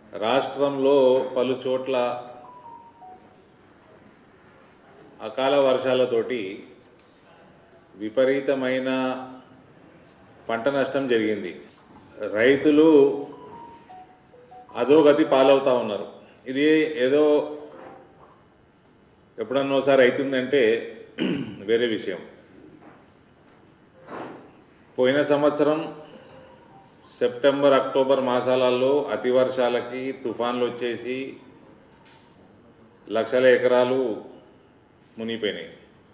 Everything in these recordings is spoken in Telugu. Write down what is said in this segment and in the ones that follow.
రాష్ట్రంలో పలు చోట్ల అకాల వర్షాలతోటి విపరీతమైన పంట నష్టం జరిగింది రైతులు అధోగతి పాలవుతా ఉన్నారు ఇది ఏదో ఎప్పుడన్నా ఒకసారి అవుతుందంటే వేరే విషయం పోయిన సంవత్సరం సెప్టెంబర్ అక్టోబర్ మాసాలలో అతి వర్షాలకి తుఫాన్లు వచ్చేసి లక్షల ఎకరాలు మునిగిపోయినాయి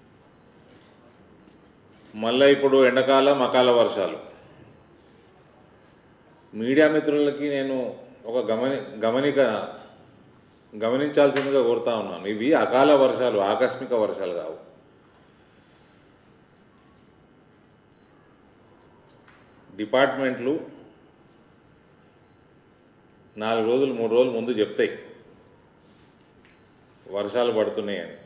మళ్ళీ ఇప్పుడు ఎండాకాలం అకాల వర్షాలు మీడియా మిత్రులకి నేను ఒక గమని గమనిక గమనించాల్సిందిగా కోరుతా ఉన్నాను ఇవి అకాల వర్షాలు ఆకస్మిక వర్షాలు కావు డిపార్ట్మెంట్లు నాలుగు రోజులు మూడు రోజులు ముందు చెప్తాయి వర్షాలు పడుతున్నాయని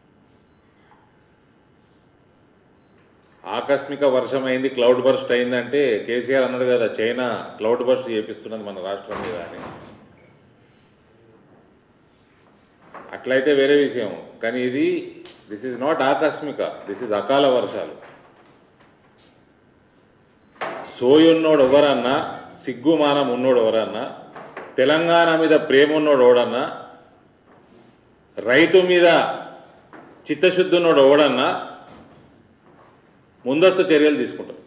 ఆకస్మిక వర్షం అయింది క్లౌడ్ బర్స్ట్ అయిందంటే కేసీఆర్ అన్నాడు కదా చైనా క్లౌడ్ బర్స్ట్ చేపిస్తున్నది మన రాష్ట్రం మీద అని అట్లయితే వేరే విషయం కానీ ఇది దిస్ ఈజ్ నాట్ ఆకస్మిక దిస్ ఈజ్ అకాల వర్షాలు సోయున్నోడు ఎవరన్నా సిగ్గుమానం ఉన్నోడు ఎవరన్నా తెలంగాణ మీద ప్రేమ ఉన్నోడు ఎవడన్నా రైతు మీద చిత్తశుద్ధి ఉన్నోడు ఎవడన్నా ముందస్తు చర్యలు తీసుకుంటారు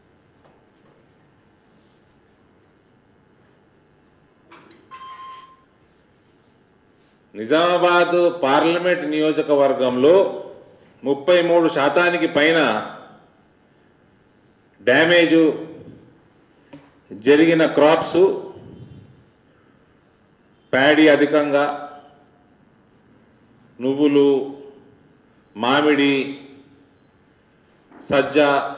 నిజామాబాద్ పార్లమెంట్ నియోజకవర్గంలో ముప్పై మూడు శాతానికి పైన డ్యామేజు జరిగిన క్రాప్స్ ప్యాడీ అధికంగా నువ్వులు మామిడి సజ్జ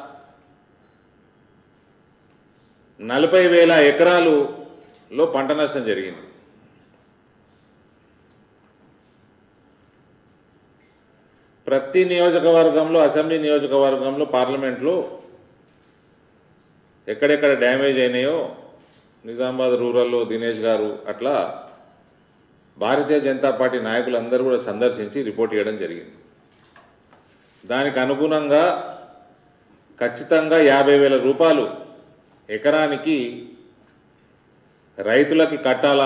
నలభై వేల ఎకరాలులో పంట నష్టం జరిగింది ప్రతి నియోజకవర్గంలో అసెంబ్లీ నియోజకవర్గంలో పార్లమెంట్లో ఎక్కడెక్కడ డ్యామేజ్ అయినాయో నిజామాబాద్ రూరల్లో దినేష్ గారు అట్లా భారతీయ జనతా పార్టీ నాయకులందరూ కూడా సందర్శించి రిపోర్ట్ ఇవ్వడం జరిగింది దానికి అనుగుణంగా ఖచ్చితంగా యాభై వేల రూపాయలు ఎకరానికి రైతులకి కట్టాలా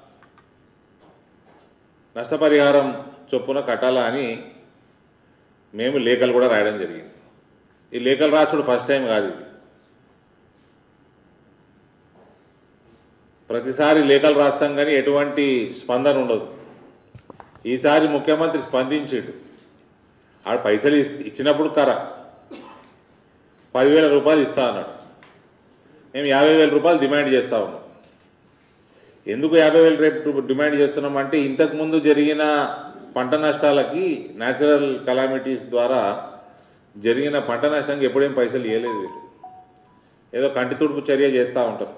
నష్టపరిహారం చొప్పున కట్టాలా అని మేము లేఖలు కూడా రాయడం జరిగింది ఈ లేఖలు రాసుడు ఫస్ట్ టైం కాదు ఇది ప్రతిసారి లేఖలు రాస్తాం కానీ ఎటువంటి స్పందన ఉండదు ఈసారి ముఖ్యమంత్రి స్పందించాడు ఆడ పైసలు ఇస్- ఇచ్చినప్పుడు కర పదివేల రూపాయలు ఇస్తా అన్నాడు మేము యాభై వేల రూపాయలు డిమాండ్ చేస్తా ఉన్నాం ఎందుకు యాభై వేలు రేపు డిమాండ్ చేస్తున్నాం అంటే ఇంతకుముందు జరిగిన పంట నష్టాలకి న్యాచురల్ కలామిటీస్ ద్వారా జరిగిన పంట నష్టానికి ఎప్పుడేం పైసలు ఇవ్వలేదు వీళ్ళు ఏదో కంటి తుడుపు చర్య చేస్తూ ఉంటారు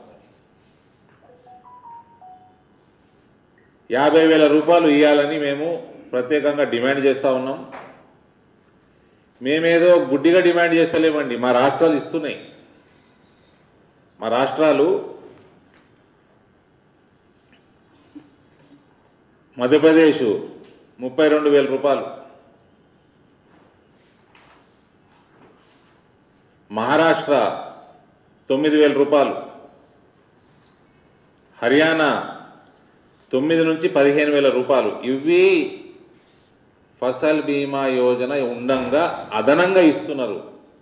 యాభై వేల రూపాయలు ఇవ్వాలని మేము ప్రత్యేకంగా డిమాండ్ చేస్తూ ఉన్నాం మేమేదో గుడ్డిగా డిమాండ్ చేస్తలేమండి మా రాష్ట్రాలు ఇస్తున్నాయి మా రాష్ట్రాలు మధ్యప్రదేశ్ ముప్పై రెండు వేల రూపాయలు మహారాష్ట్ర తొమ్మిది వేల రూపాయలు హర్యానా తొమ్మిది నుంచి పదిహేను వేల రూపాయలు ఇవి ఫసల్ బీమా యోజన ఉండంగా అదనంగా ఇస్తున్నారు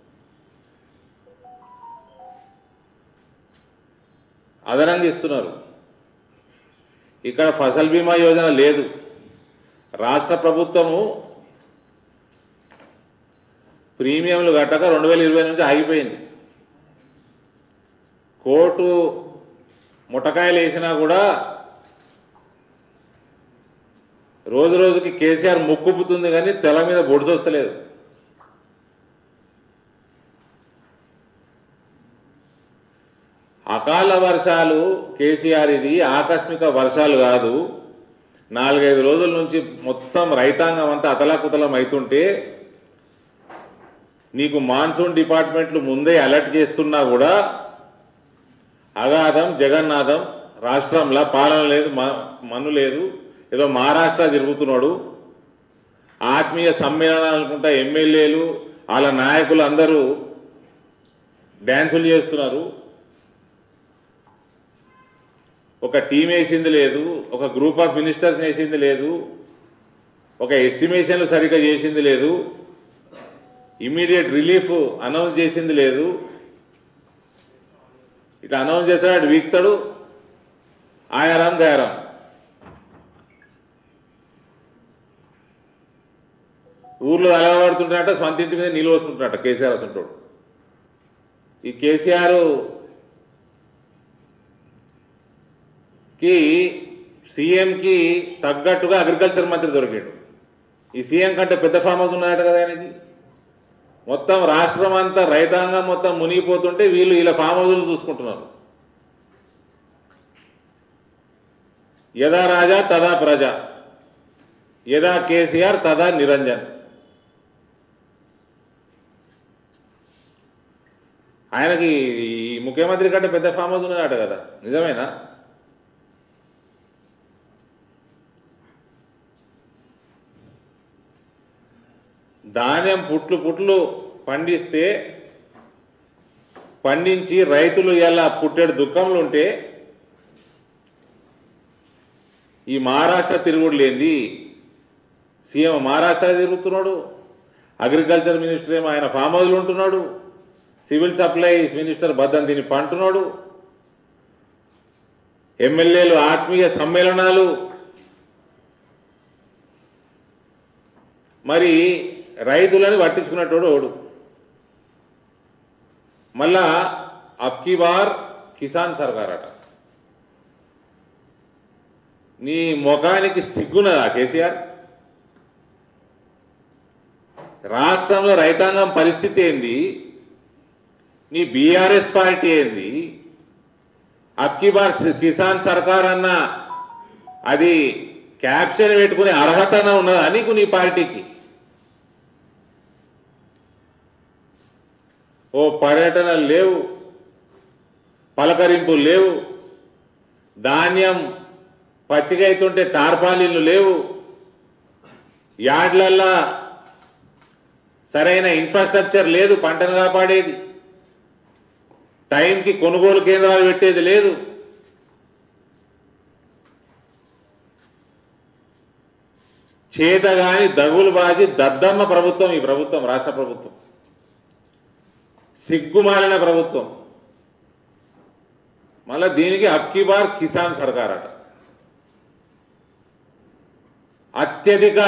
అదనంగా ఇస్తున్నారు ఇక్కడ ఫసల్ బీమా యోజన లేదు రాష్ట్ర ప్రభుత్వము ప్రీమియంలు కట్టక రెండు వేల ఇరవై నుంచి ఆగిపోయింది కోర్టు ముటకాయలు వేసినా కూడా రోజు రోజుకి కేసీఆర్ ముక్కుపుతుంది కానీ తెల మీద బొడిసొస్తలేదు అకాల వర్షాలు కేసీఆర్ ఇది ఆకస్మిక వర్షాలు కాదు నాలుగైదు రోజుల నుంచి మొత్తం రైతాంగం అంతా అతలాకుతలం అవుతుంటే నీకు మాన్సూన్ డిపార్ట్మెంట్లు ముందే అలర్ట్ చేస్తున్నా కూడా అగాధం జగన్నాథం రాష్ట్రంలో పాలన లేదు మ- మన్ను లేదు ఏదో మహారాష్ట్ర తిరుగుతున్నాడు ఆత్మీయ సమ్మేళనాలు అనుకుంటా ఎమ్మెల్యేలు వాళ్ళ నాయకులు అందరూ డ్యాన్సులు చేస్తున్నారు ఒక టీం వేసింది లేదు ఒక గ్రూప్ ఆఫ్ మినిస్టర్స్ వేసింది లేదు ఒక ఎస్టిమేషన్లు సరిగ్గా చేసింది లేదు ఇమీడియట్ రిలీఫ్ అనౌన్స్ చేసింది లేదు ఇట్లా అనౌన్స్ చేస్తాడు వీక్తాడు ఆయారాం గయారాం ఊర్లో అలవాడుతుంటాడట సొంత ఇంటి మీద నీళ్ళు వస్తుంటాడట కేసీఆర్ అసంటాడు ఈ కేసీఆర్ కి సీఎంకి తగ్గట్టుగా అగ్రికల్చర్ మంత్రి దొరికాడు ఈ సీఎం కంటే పెద్ద ఫామ్ హౌస్ ఉన్నాయట కదా ఆయనకి మొత్తం రాష్ట్రం అంతా రైతాంగం మొత్తం మునిగిపోతుంటే వీళ్ళు ఇలా ఫామ్ హౌస్లు చూసుకుంటున్నారు యదా రాజా తదా ప్రజ యదా కేసీఆర్ తదా నిరంజన్ ఆయనకి ఈ ముఖ్యమంత్రి కంటే పెద్ద ఫామ్ హౌస్ ఉన్నాడట కదా నిజమేనా ధాన్యం పుట్లు పుట్లు పండిస్తే పండించి రైతులు ఎలా పుట్టేడు దుఃఖంలో ఉంటే ఈ మహారాష్ట్ర తిరుగుడు లేనిది సీఎం మహారాష్ట్ర తిరుగుతున్నాడు అగ్రికల్చర్ మినిస్టర్ ఏమో ఆయన ఫామ్ హౌస్లో ఉంటున్నాడు సివిల్ సప్లైస్ మినిస్టర్ బద్దం తిని పంటున్నాడు ఎమ్మెల్యేలు ఆత్మీయ సమ్మేళనాలు మరి రైతులని పట్టించుకున్నట్టు ఓడు మళ్ళా అబ్కి బార్ కిసాన్ సర్కార్ అట నీ ముఖానికి సిగ్గున్నదా కేసీఆర్ రాష్ట్రంలో రైతాంగం పరిస్థితి ఏంది నీ బీఆర్ఎస్ పార్టీ ఏంది అబ్కి బార్ కిసాన్ సర్కార్ అన్న అది క్యాప్షన్ పెట్టుకునే అర్హతన ఉన్నదా నీకు నీ పార్టీకి ఓ పర్యటన లేవు పలకరింపు లేవు ధాన్యం పచ్చిగైతుంటే టార్పాలిన్లు లేవు యార్డ్లల్లా సరైన ఇన్ఫ్రాస్ట్రక్చర్ లేదు పంటను కాపాడేది టైంకి కొనుగోలు కేంద్రాలు పెట్టేది లేదు చేతగాని దగులు బాజి దద్దమ్మ ప్రభుత్వం ఈ ప్రభుత్వం రాష్ట్ర ప్రభుత్వం సిగ్గుమాలిన ప్రభుత్వం మళ్ళా దీనికి అబ్కి బార్ కిసాన్ సర్కార్ అట అత్యధిక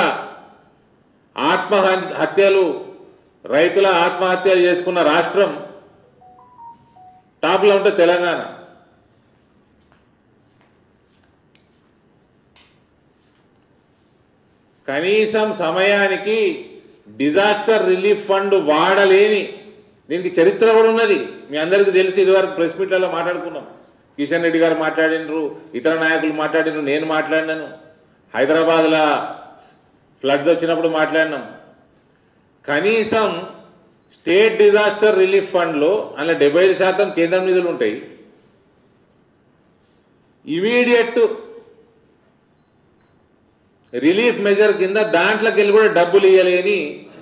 ఆత్మహత్యలు రైతుల ఆత్మహత్యలు చేసుకున్న రాష్ట్రం టాప్లో ఉంటే తెలంగాణ కనీసం సమయానికి డిజాస్టర్ రిలీఫ్ ఫండ్ వాడలేని దీనికి చరిత్ర కూడా ఉన్నది మీ అందరికీ తెలిసి ఇదివరకు ప్రెస్ మీట్లలో మాట్లాడుకున్నాం కిషన్ రెడ్డి గారు మాట్లాడినరు ఇతర నాయకులు మాట్లాడినరు నేను మాట్లాడినాను హైదరాబాద్లో ఫ్లడ్స్ వచ్చినప్పుడు మాట్లాడినాం కనీసం స్టేట్ డిజాస్టర్ రిలీఫ్ ఫండ్లో అందులో డెబ్బై ఐదు శాతం కేంద్రం నిధులు ఉంటాయి ఇమీడియట్ రిలీఫ్ మెజర్ కింద దాంట్లోకి వెళ్ళి కూడా డబ్బులు ఇవ్వలేని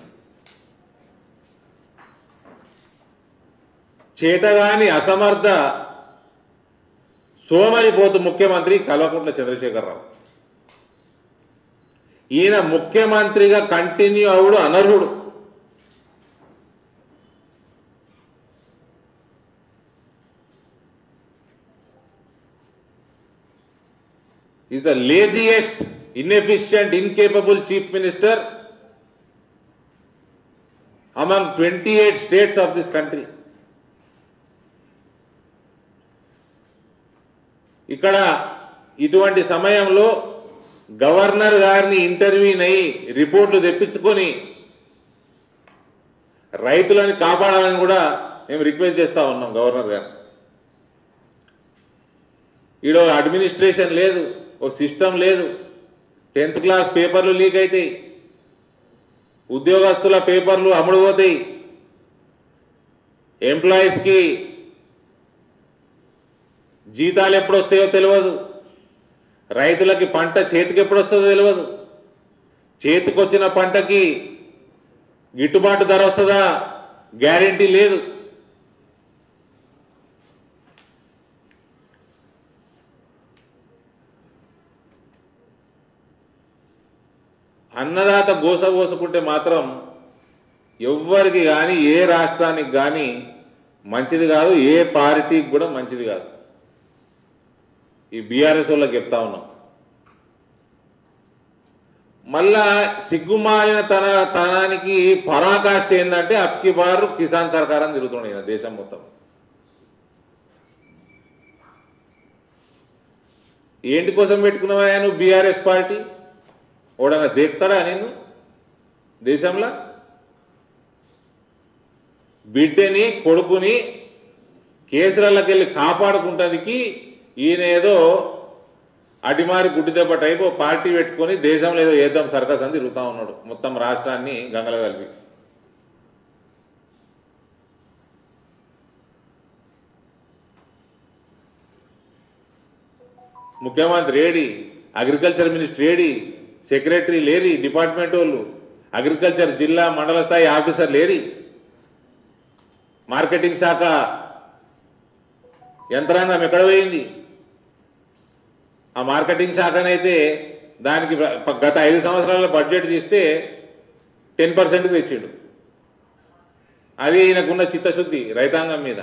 చేతగాని అసమర్థ సోమరిపోతు ముఖ్యమంత్రి కల్వకుంట్ల చంద్రశేఖరరావు ఈయన ముఖ్యమంత్రిగా కంటిన్యూ అవుడు అనర్హుడు is the laziest inefficient incapable chief minister among twenty eight states of this country ఇక్కడ ఇటువంటి సమయంలో గవర్నర్ గారిని ఇంటర్వ్యూన్ అయ్యి రిపోర్ట్లు తెప్పించుకొని రైతులని కాపాడాలని కూడా మేము రిక్వెస్ట్ చేస్తా ఉన్నాం గవర్నర్ గారు ఈడో అడ్మినిస్ట్రేషన్ లేదు ఓ సిస్టమ్ లేదు టెన్త్ క్లాస్ పేపర్లు లీక్ అవుతాయి ఉద్యోగస్తుల పేపర్లు అమ్ముడు పోతాయి ఎంప్లాయీస్కి జీతాలు ఎప్పుడు వస్తాయో తెలియదు రైతులకి పంట చేతికి ఎప్పుడు వస్తుందో తెలియదు చేతికొచ్చిన పంటకి గిట్టుబాటు ధర వస్తుందా గ్యారెంటీ లేదు అన్నదాత గోస కోసుకుంటే మాత్రం ఎవ్వరికి కానీ ఏ రాష్ట్రానికి కానీ మంచిది కాదు ఏ పార్టీకి కూడా మంచిది కాదు ఈ బీఆర్ఎస్ వాళ్ళకి చెప్తా ఉన్నాం మళ్ళా సిగ్గుమాలిన తన తనానికి పరాకాష్ట ఏంటంటే అప్కి బారు కిసాన్ సర్కార్ అని తిరుగుతున్నాడు ఈయన దేశం మొత్తం ఏంటి కోసం పెట్టుకున్నావా నువ్వు బీఆర్ఎస్ పార్టీ ఓడన్నా దేక్తాడా నేను దేశంలో బిడ్డని కొడుకుని కేసులకి వెళ్ళి కాపాడుకుంటానికి ఈయన ఏదో అడిమారి గుడ్డి దెబ్బ టైపు పార్టీ పెట్టుకొని దేశంలో ఏదో చేద్దాం సర్కస్ అని తిరుగుతా ఉన్నాడు మొత్తం రాష్ట్రాన్ని గంగల కలిపి ముఖ్యమంత్రి ఏడి అగ్రికల్చర్ మినిస్టర్ ఏడి సెక్రటరీ లేరి డిపార్ట్మెంట్ వాళ్ళు అగ్రికల్చర్ జిల్లా మండల స్థాయి ఆఫీసర్ లేరి మార్కెటింగ్ శాఖ యంత్రాంగం ఎక్కడ పోయింది ఆ మార్కెటింగ్ శాఖనైతే దానికి ప- గత ఐదు సంవత్సరాల బడ్జెట్ తీస్తే టెన్ పర్సెంట్ తెచ్చిండు అది ఈయనకున్న చిత్తశుద్ధి రైతాంగం మీద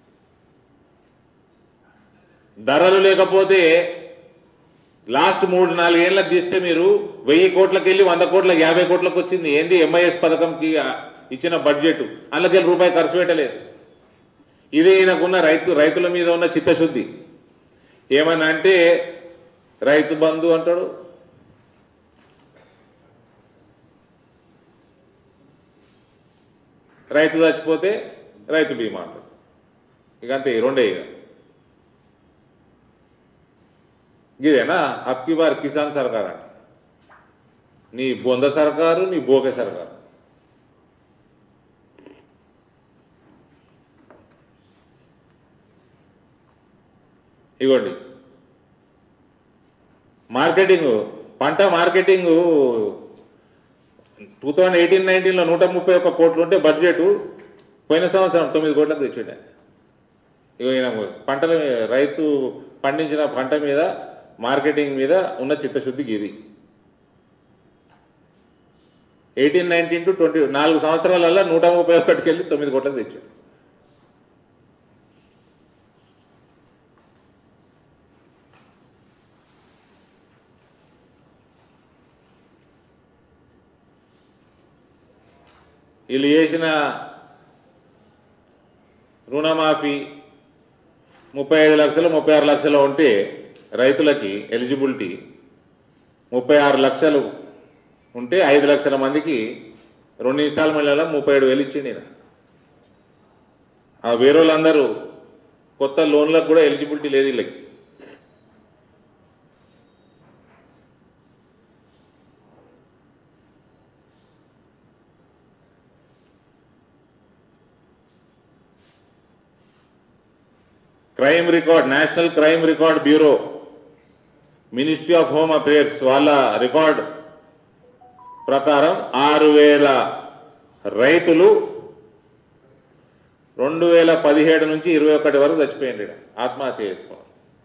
ధరలు లేకపోతే లాస్ట్ మూడు నాలుగేళ్లకు తీస్తే మీరు వెయ్యి కోట్లకి వెళ్ళి వంద కోట్లకు యాభై కోట్లకు వచ్చింది ఏంది ఎంఐఎస్ పథకంకి ఆ, ఇచ్చిన బడ్జెట్ అందులోకి రూపాయి ఖర్చు పెట్టలేదు ఇది ఈయనకున్న రైతు రైతుల మీద ఉన్న చిత్తశుద్ధి ఏమన్నా అంటే రైతు బంధు అంటాడు రైతు చచ్చిపోతే రైతు బీమా అంటాడు ఇక అంతే ఈ రెండే ఇక ఇదేనా అప్కి బార్ కిసాన్ సర్కార్ అంట నీ బొంద సర్కారు నీ బోకే సర్కారు ఇగోండి మార్కెటింగ్ పంట మార్కెటింగ్ టూ థౌజండ్ ఎయిటీన్ నైన్టీన్లో నూట ముప్పై ఒక్క కోట్లు ఉంటే బడ్జెట్ పోయిన సంవత్సరం తొమ్మిది కోట్లకు తెచ్చిండే ఇగో ఈయన పంటల మీద- రైతు పండించిన పంట మీద మార్కెటింగ్ మీద ఉన్న చిత్తశుద్ధికి ఇది ఎయిటీన్ నైన్టీన్ టు ట్వంటీ నాలుగు సంవత్సరాలలో నూట ముప్పై ఒకటికి వెళ్ళి తొమ్మిది కోట్లకు తెచ్చాడు వీళ్ళు చేసిన రుణమాఫీ ముప్పై ఐదు లక్షలు ముప్పై ఆరు లక్షలు ఉంటే రైతులకి ఎలిజిబిలిటీ ముప్పై ఆరు లక్షలు ఉంటే ఐదు లక్షల మందికి రెండు ఇన్స్టాల్మెంట్లలో ముప్పై ఏడు వేలు ఇచ్చిండి ఈయన. ఆ వేరే వాళ్ళందరూ కొత్త లోన్లకు కూడా ఎలిజిబిలిటీ లేదు వీళ్ళకి crime record national crime record bureau ministry of home affairs వాళ్ళ రికార్డ్ ప్రకారం ఆరు వేల రైతులు రెండు వేల పదిహేడు నుంచి ఇరవై ఒకటి వరకు చచ్చిపోయింది ఈడ. ఆత్మహత్య చేసుకోవడం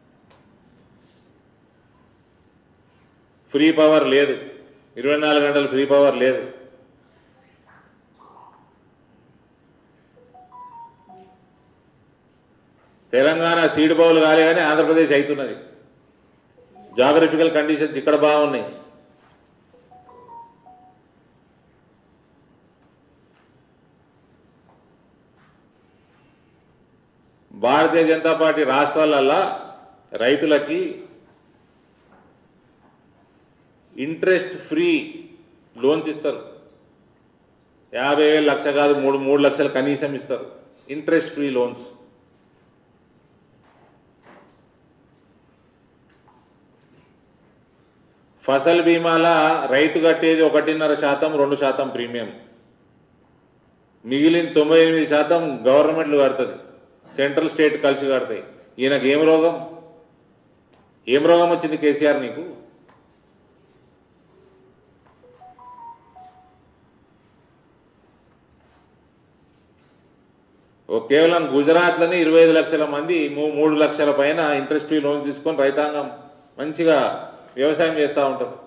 ఫ్రీ పవర్ లేదు ఇరవై నాలుగు గంటలు ఫ్రీ పవర్ లేదు తెలంగాణ సీడ్ బౌల్ కాలే కానీ ఆంధ్రప్రదేశ్ అవుతున్నది జాగ్రఫికల్ కండిషన్స్ ఇక్కడ బాగున్నాయి భారతీయ జనతా పార్టీ రాష్ట్రాలల్లా రైతులకి ఇంట్రెస్ట్ ఫ్రీ లోన్స్ ఇస్తారు యాభై వేలు లక్ష కాదు మూడు మూడు లక్షలు కనీసం ఇస్తారు ఇంట్రెస్ట్ ఫ్రీ లోన్స్ ఫసల్ బీమాల రైతు కట్టేది ఒకటిన్నర శాతం రెండు శాతం ప్రీమియం మిగిలిన తొంభై ఎనిమిది శాతం గవర్నమెంట్లు కడుతుంది సెంట్రల్ స్టేట్ కలిసి కడతాయి ఈయనకు ఏం రోగం ఏం రోగం వచ్చింది కేసీఆర్ నీకు ఓ కేవలం గుజరాత్లోనే ఇరవై ఐదు లక్షల మంది మూ- మూడు లక్షల పైన ఇంట్రెస్ట్ ఫ్రీ లోన్ తీసుకొని రైతాంగం మంచిగా వ్యవసాయం చేస్తూ ఉంటారు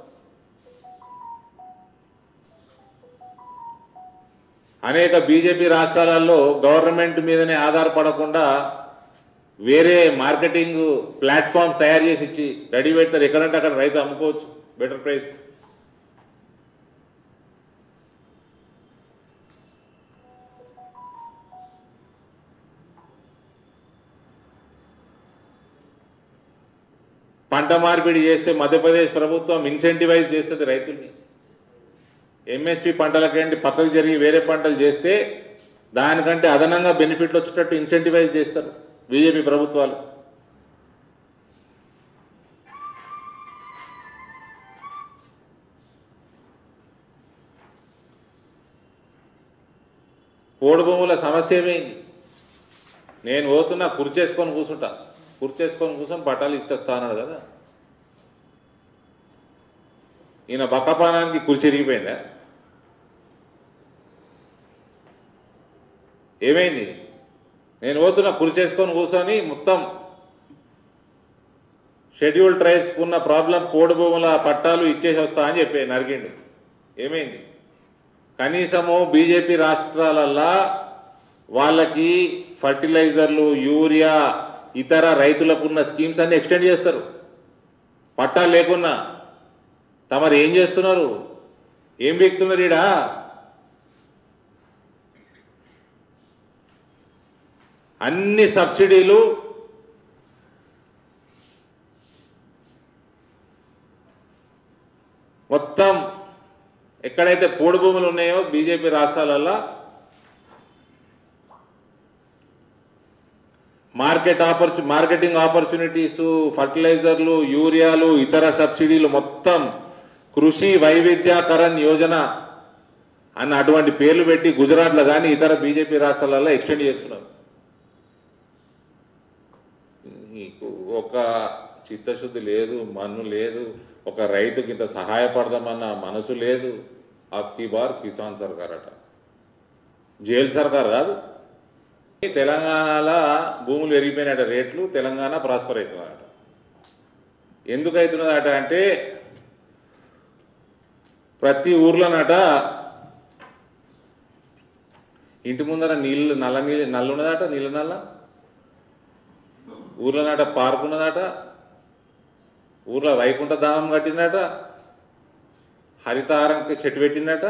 అనేక బీజేపీ రాష్ట్రాలలో గవర్నమెంట్ మీదనే ఆధారపడకుండా వేరే మార్కెటింగ్ ప్లాట్ఫామ్స్ తయారు చేసి ఇచ్చి రెడీ పెడతారు ఎక్కడంటే అక్కడ రైతు అమ్ముకోవచ్చు బెటర్ ప్రైస్ పంట మార్పిడి చేస్తే మధ్యప్రదేశ్ ప్రభుత్వం ఇన్సెంటివైజ్ చేస్తుంది రైతుల్ని ఎంఎస్పి పంటలకంటే పక్కకు జరిగి వేరే పంటలు చేస్తే దానికంటే అదనంగా బెనిఫిట్లు వచ్చేటట్టు ఇన్సెంటివైజ్ చేస్తారు బీజేపీ ప్రభుత్వాలు పోడు భూముల సమస్య ఏమైంది నేను పోతున్నా కుర్చేసుకొని కూర్చుంటా కుర్చేసుకొని కూర్చొని పట్టాలు ఇచ్చేస్తా అన్నాడు కదా ఈయన బక్కపానానికి కుర్చీ ఇరిగిపోయిందా ఏమైంది నేను పోతున్నా కుర్చేసుకొని కూర్చొని మొత్తం షెడ్యూల్ ట్రైబ్స్ ఉన్న ప్రాబ్లం పోడు భూముల పట్టాలు ఇచ్చేసి వస్తా అని చెప్పి నరికిండు ఏమైంది కనీసము బీజేపీ రాష్ట్రాలల్లా వాళ్ళకి ఫర్టిలైజర్లు యూరియా ఇతర రైతులకు ఉన్న స్కీమ్స్ అన్ని ఎక్స్టెండ్ చేస్తారు పట్టాలు లేకున్నా తమరు ఏం చేస్తున్నారు ఏం వ్యక్తున్నారు ఈడ అన్ని సబ్సిడీలు మొత్తం ఎక్కడైతే పోడు భూములు ఉన్నాయో బీజేపీ రాష్ట్రాలల్లో మార్కెట్ ఆపర్చు మార్కెటింగ్ ఆపర్చునిటీస్ ఫర్టిలైజర్లు యూరియాలు ఇతర సబ్సిడీలు మొత్తం కృషి వైవిధ్యాకరణ్ యోజన అన్న అటువంటి పేర్లు పెట్టి గుజరాత్లో కానీ ఇతర బీజేపీ రాష్ట్రాలలో ఎక్స్టెండ్ చేస్తున్నారు నీకు ఒక చిత్తశుద్ధి లేదు మన్ను లేదు ఒక రైతుకి ఇంత సహాయపడదామన్న మనసు లేదు అక్కి బార్ కిసాన్ సర్కార్ అట జైలు సర్కార్ కాదు తెలంగాణలో భూములు పెరిగిపోయినట రేట్లు తెలంగాణ ప్రాస్పర్ అవుతుందట ఎందుకు అవుతున్నదట అంటే ప్రతి ఊర్లోనట ఇంటి ముందర నీళ్ళు నల్ల నీళ్ళు నల్ల ఉన్నదట నీళ్ళ నల్ల ఊర్లోనట పార్క్ ఉన్నదట ఊర్లో వైకుంఠ ధామం కట్టినట హరితారంకి చెట్టు పెట్టినట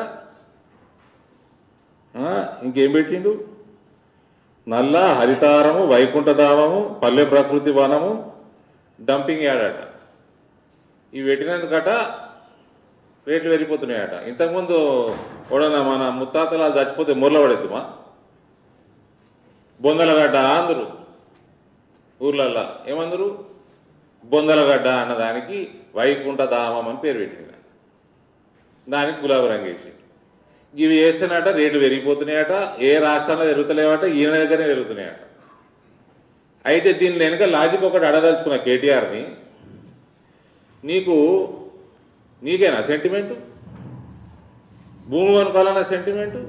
ఆ, ఇంకేం పెట్టిండు నల్ల హరితారము వైకుంఠధామము పల్లె ప్రకృతి వనము డంపింగ్ యార్డ్ ఇవి పెట్టినందుకట రేట్లు పెరిగిపోతున్నాయట ఇంతకుముందు కూడా మన ముత్తాతలు చచ్చిపోతే ముర్ల పడేద్దుమా బొందలగడ్డ అందరు ఊర్లల్లో ఏమందరు బొందలగడ్డ అన్నదానికి వైకుంఠధామం అని పేరు పెట్టింది దానికి గులాబీ రంగు వేసి ఇవి వేస్తేనట రేట్లు పెరిగిపోతున్నాయట ఏ రాష్ట్రంలో పెరుగుతలేవట ఈయన దగ్గరనే పెరుగుతున్నాయట అయితే దీని వెనుక లాజిక్ ఒకటి అడదలుచుకున్న కేటీఆర్ని నీకు నీకేనా సెంటిమెంటు భూమి కొనుక్కోవాలన్న సెంటిమెంటు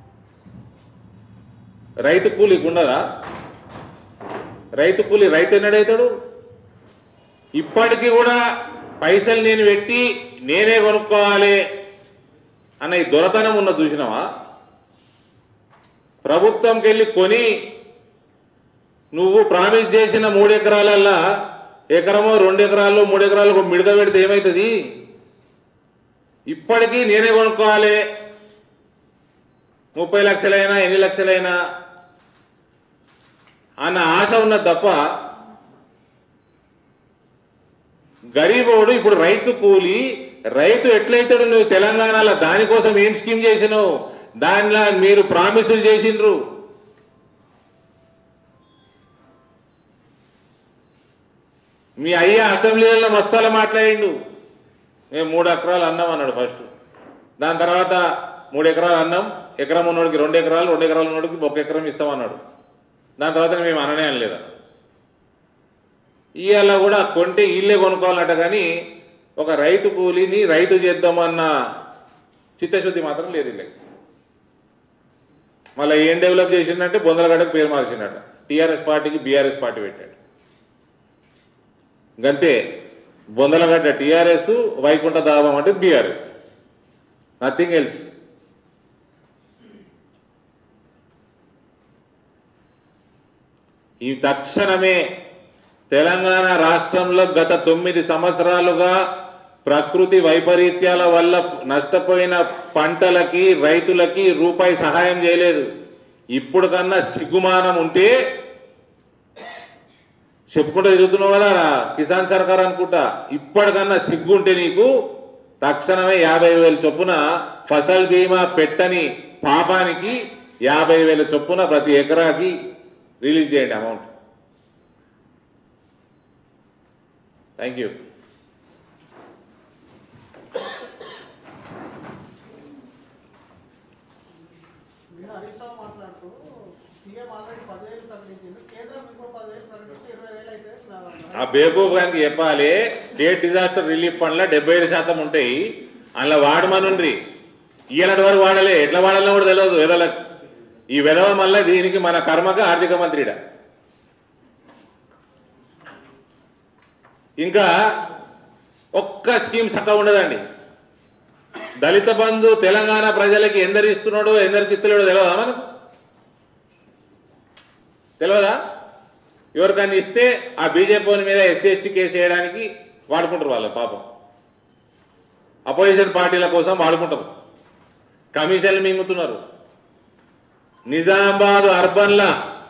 రైతు కూలికి ఉండదా రైతు కూలి రైతు ఎన్నడైతాడు ఇప్పటికీ కూడా పైసలు నేను పెట్టి నేనే కొనుక్కోవాలి అన్న ఈ దొరతనం ఉన్న చూసినావా ప్రభుత్వంకి వెళ్ళి కొని నువ్వు ప్రామిస్ చేసిన మూడు ఎకరాలల్లా ఎకరమో రెండు ఎకరాలు మూడు ఎకరాలకు మిడత పెడితే ఏమవుతుంది ఇప్పటికీ నేనే కొనుక్కోవాలి ముప్పై లక్షలైనా ఎన్ని లక్షలైనా అన్న ఆశ ఉన్నది తప్ప గరీబోడు ఇప్పుడు రైతు కూలి రైతు ఎట్లయితాడు నువ్వు తెలంగాణలో దానికోసం ఏం స్కీమ్ చేసినావు దానిలో మీరు ప్రామిసులు చేసిండ్రు మీ అయ్య అసెంబ్లీలలో మస్తాల మాట్లాడిండు మేము మూడు ఎకరాలు అన్నాం అన్నాడు ఫస్ట్ దాని తర్వాత మూడు ఎకరాలు అన్నాం ఎకరం ఉన్నోడికి రెండు ఎకరాలు రెండు ఎకరాలు ఉన్నోడికి ఒక ఎకరం ఇస్తామన్నాడు దాని తర్వాత మేము అననే అనలేదు ఇవాళ కూడా కొంటే ఇల్లే కొనుక్కోవాలట కానీ ఒక రైతు కూలీని రైతు చేద్దామన్న చిత్తశుద్ధి మాత్రం లేదు వీళ్ళకి మళ్ళీ ఏం డెవలప్ చేసిండంటే బొందలగడ్డకు పేరు మార్చిండట టీఆర్ఎస్ పార్టీకి బీఆర్ఎస్ పార్టీ పెట్టాడు గంతే బొందలగడ్డ టీఆర్ఎస్ వైకుంఠ దాబం అంటే బీఆర్ఎస్ నథింగ్ ఎల్స్ ఈ తక్షణమే తెలంగాణ రాష్ట్రంలో గత తొమ్మిది సంవత్సరాలుగా ప్రకృతి వైపరీత్యాల వల్ల నష్టపోయిన పంటలకి రైతులకి రూపాయి సహాయం చేయలేదు ఇప్పుడు కన్నా సిగ్గుమానం ఉంటే చెప్పుకుంటూ తిరుగుతున్నావు కదా రా, కిసాన్ సర్కార్ అనుకుంటా ఇప్పటికన్నా సిగ్గు ఉంటే నీకు తక్షణమే యాభై వేల చొప్పున ఫసల్ బీమా పెట్టని పాపానికి యాభై వేల చొప్పున ప్రతి ఎకరాకి రిలీజ్ చేయండి అమౌంట్ థ్యాంక్ యూ మీరు హరీష్ రావు మాట్లాడుతూ సీఎం ఆల్రెడీ పదివేలు ప్రకటించింది కేంద్రం ఇంకో పదివేలు ప్రకటిస్తే ఇరవై వేలు అయితే నా- ఆ బేకూఫ్ గారికి చెప్పాలి స్టేట్ డిజాస్టర్ రిలీఫ్ ఫండ్ లో డెబ్బై ఐదు శాతం ఉంటాయి అందులో వాడమనుండ్రి ఈనాటి వరకు వాడలే ఎట్లా వాడాలో కూడా తెలియదు వెదలకు ఈ వెధవ మళ్ళీ దీనికి మన కర్మక ఆర్థిక మంత్రిడ ఇంకా ఒక్క స్కీమ్ చక్కగా ఉండదండి దళిత బంధు తెలంగాణ ప్రజలకి ఎందరు ఇస్తున్నాడో ఎందరికి ఇస్తలేడో తెలియదా మనకు తెలియదా ఎవరికన్నా ఇస్తే ఆ బీజేపీ మీద ఎస్సీ ఎస్టీ కేసు వేయడానికి వాడుకుంటారు వాళ్ళ పాపం అపోజిషన్ పార్టీల కోసం వాడుకుంటారు కమిషన్లు మింగుతున్నారు నిజామాబాద్ అర్బన్లా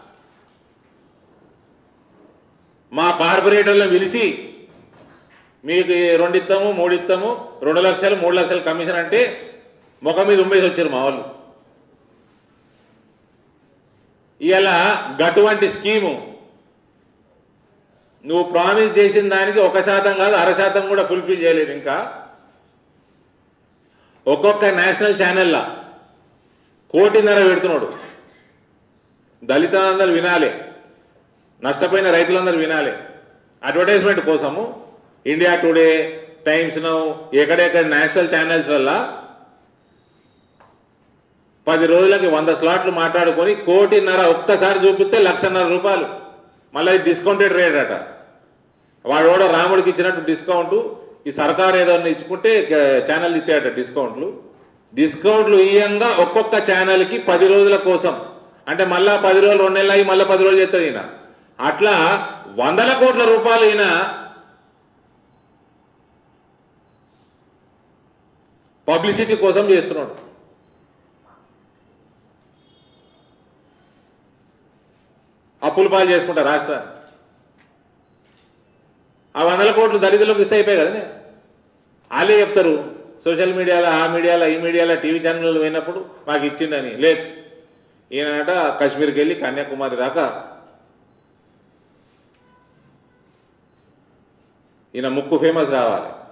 మా కార్పొరేటర్లను పిలిచి మీకు ఈ రెండు ఇస్తాము మూడు ఇస్తాము రెండు లక్షలు మూడు లక్షలు కమిషన్ అంటే ముఖం మీద ఉమ్మేసి వచ్చారు మా వాళ్ళు ఇవాళ గటువంటి స్కీము నువ్వు ప్రామిస్ చేసిన దానికి ఒక శాతం కాదు అర శాతం కూడా ఫుల్ఫిల్ చేయలేదు ఇంకా ఒక్కొక్క నేషనల్ ఛానల్లా కోటిన్నర పెడుతున్నాడు దళితులందరూ వినాలి నష్టపోయిన రైతులందరూ వినాలి అడ్వర్టైజ్మెంట్ కోసము ఇండియా టుడే టైమ్స్ నౌ ఎక్కడెక్కడ నేషనల్ ఛానల్స్ వల్ల పది రోజులకి వంద స్లాట్లు మాట్లాడుకొని కోటిన్నర ఒక్కసారి చూపిస్తే లక్షన్నర రూపాయలు మళ్ళీ డిస్కౌంటెడ్ రేట్ అట వాడు కూడా రాముడికి ఇచ్చినట్టు డిస్కౌంట్ ఈ సర్కార్ ఏదన్నా ఇచ్చుకుంటే ఛానల్ ఇస్తాయట డిస్కౌంట్లు డిస్కౌంట్లు ఇయ్యంగా ఒక్కొక్క ఛానల్కి పది రోజుల కోసం అంటే మళ్ళా పది రోజులు రెండు నెలలు అయ్యి మళ్ళీ పది రోజులు చేస్తాడు ఈయన అట్లా వందల కోట్ల రూపాయలు ఈయన పబ్లిసిటీ కోసం చేస్తున్నాడు అప్పులు పాలు చేసుకుంటా రాష్ట్రాన్ని ఆ వందల కోట్లు దళితులకు ఇస్తే అయిపోయాయి కదనే వాళ్ళే చెప్తారు సోషల్ మీడియాలో ఆ మీడియాలో ఈ మీడియాలో టీవీ ఛానళ్ళు పోయినప్పుడు మాకు ఇచ్చిండని లేదు ఈయనట కాశ్మీర్కి వెళ్ళి కన్యాకుమారి దాకా ఈయన ముక్కు ఫేమస్ కావాలి